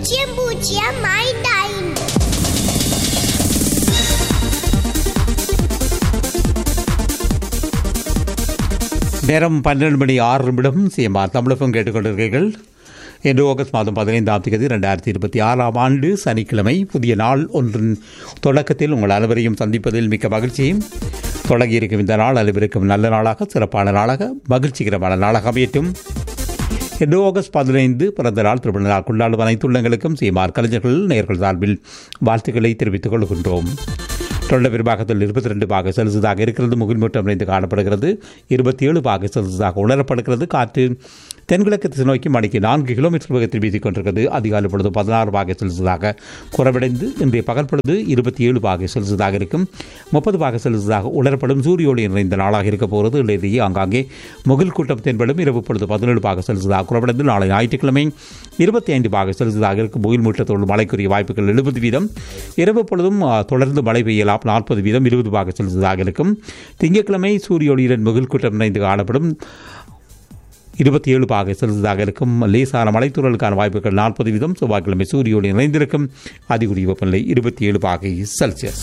பூஜ்ஜியம் பூஜ்ஜியம் ஐந்து ஐந்து நேரம் பன்னிரண்டு மணி ஆறு நிமிடம் சிஎம்ஆர் தமிழகம் கேட்டுக்கொண்டிருக்கிறீர்கள் இன்று ஆகஸ்ட் மாதம் பதினைந்தாம் தேதி ரெண்டாயிரத்தி இருபத்தி ஆறாம் ஆண்டு சனிக்கிழமை புதிய நாள் ஒன்றின் தொடக்கத்தில் உங்கள் அனைவரையும் சந்திப்பதில் மிக்க மகிழ்ச்சியும் தொடங்கியிருக்கும் இந்த நாள் அனைவருக்கும் நல்ல நாளாக சிறப்பான நாளாக மகிழ்ச்சிகரமான நாளாக அமையட்டும் இன்று ஆகஸ்ட் பதினைந்து பிறந்த நாள் திருமண நாள் கொண்டாடும் அனைத்து உள்ளங்களுக்கும் சீமார் கலைஞர்கள் நேர்கள் சார்பில் வாழ்த்துக்களை தெரிவித்துக் கொள்கின்றோம் தொண்ட பெரும்பாகத்தில் இருபத்தி ரெண்டு பாக செலுத்ததாக இருக்கிறது முகில்மூட்டம் நிறைந்து காணப்படுகிறது இருபத்தி ஏழு பாக செலுத்ததாக உணரப்படுகிறது காற்று தென்கிழக்கு திசை நோக்கி மணிக்கு நான்கு கிலோமீட்டர் வேகத்தில் வீசிக் கொண்டிருக்கிறது அதிகாலை பொழுது பதினாறு பாக செலுத்ததாக குறைவடைந்து இன்றைய பகல் பொழுது இருபத்தி ஏழு பாக செலுத்ததாக இருக்கும் முப்பது பாக செலுத்ததாக உணரப்படும் சூரிய ஒளி நிறைந்த நாளாக இருக்க போகிறது இடையே ஆங்காங்கே முகில் கூட்டம் தென்படும் இரவு பொழுது பதினேழு பாக செலுத்ததாக குறைவடைந்து நாளை ஞாயிற்றுக்கிழமை இருபத்தி ஐந்து பாக செலுத்ததாக இருக்கும் முகில் மூட்டத்தோடு மழைக்குரிய வாய்ப்புகள் எழுபது வீதம் இரவு பொழுதும் ஆ, தொடர்ந்து மழை பெய்யலாம் நாற்பது வீதம் இருபது பாக செலுத்ததாக இருக்கும் திங்கட்கிழமை சூரிய ஒளியுடன் முகில் கூட்டம் நிறைந்து காணப்படும் இருபத்தி ஏழு பாக செலுத்ததாக இருக்கும் லேசான மலைத்தூரலுக்கான வாய்ப்புகள் நாற்பது வீதம் செவ்வாய்க்கிழமை சூரிய ஒளி நிறைந்திருக்கும் அதிகூடிய வெப்பநிலை இருபத்தி ஏழு பாகை செல்சியஸ்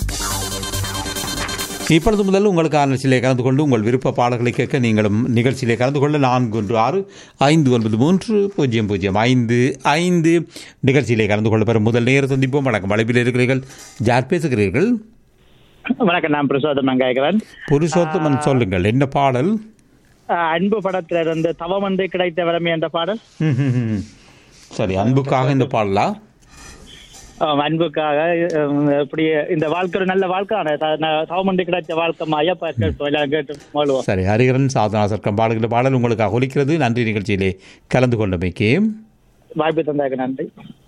இப்பொழுது முதல் உங்களுக்கான நிகழ்ச்சியிலே கலந்து கொண்டு உங்கள் விருப்ப பாடல்களை கேட்க நீங்களும் நிகழ்ச்சியிலே கலந்து கொள்ள நான்கு ஒன்று ஆறு ஐந்து ஒன்பது மூன்று பூஜ்ஜியம் பூஜ்ஜியம் ஐந்து ஐந்து நிகழ்ச்சியிலே கலந்து கொள்ள பெறும் முதல் நேர சந்திப்போம் வணக்கம் வளைவில் இருக்கிறீர்கள் யார் பேசுகிறீர்கள் வணக்கம் நான் பிரசோதம் கேட்கிறேன் புருஷோத்தமன் சொல்லுங்கள் என்ன பாடல் ஆஹ் அன்பு படத்துல இருந்து தவம் வந்து கிடைத்த வளமை என்ற பாடல் ம், ம், ம். சரி அன்புக்காக இந்த பாடலா ஆஹ் அன்புக்காக ஹம், இப்படி இந்த வாழ்க்கை ஒரு நல்ல வாழ்க்கை ஆனா, த- ந- தவம் வந்து கிடைத்த வாழ்க்கை மாயா கேட்டு எல்லாம் கேட்டு வாழ்வோம் சரி ஹரிகரன் சாதனா சர்க்கம் பாடுகிற பாடல் உங்களுக்காக ஒலிக்கிறது நன்றி நிகழ்ச்சியிலே கலந்து கொண்டமைக்கு வாய்ப்பு தந்தாக்கு நன்றி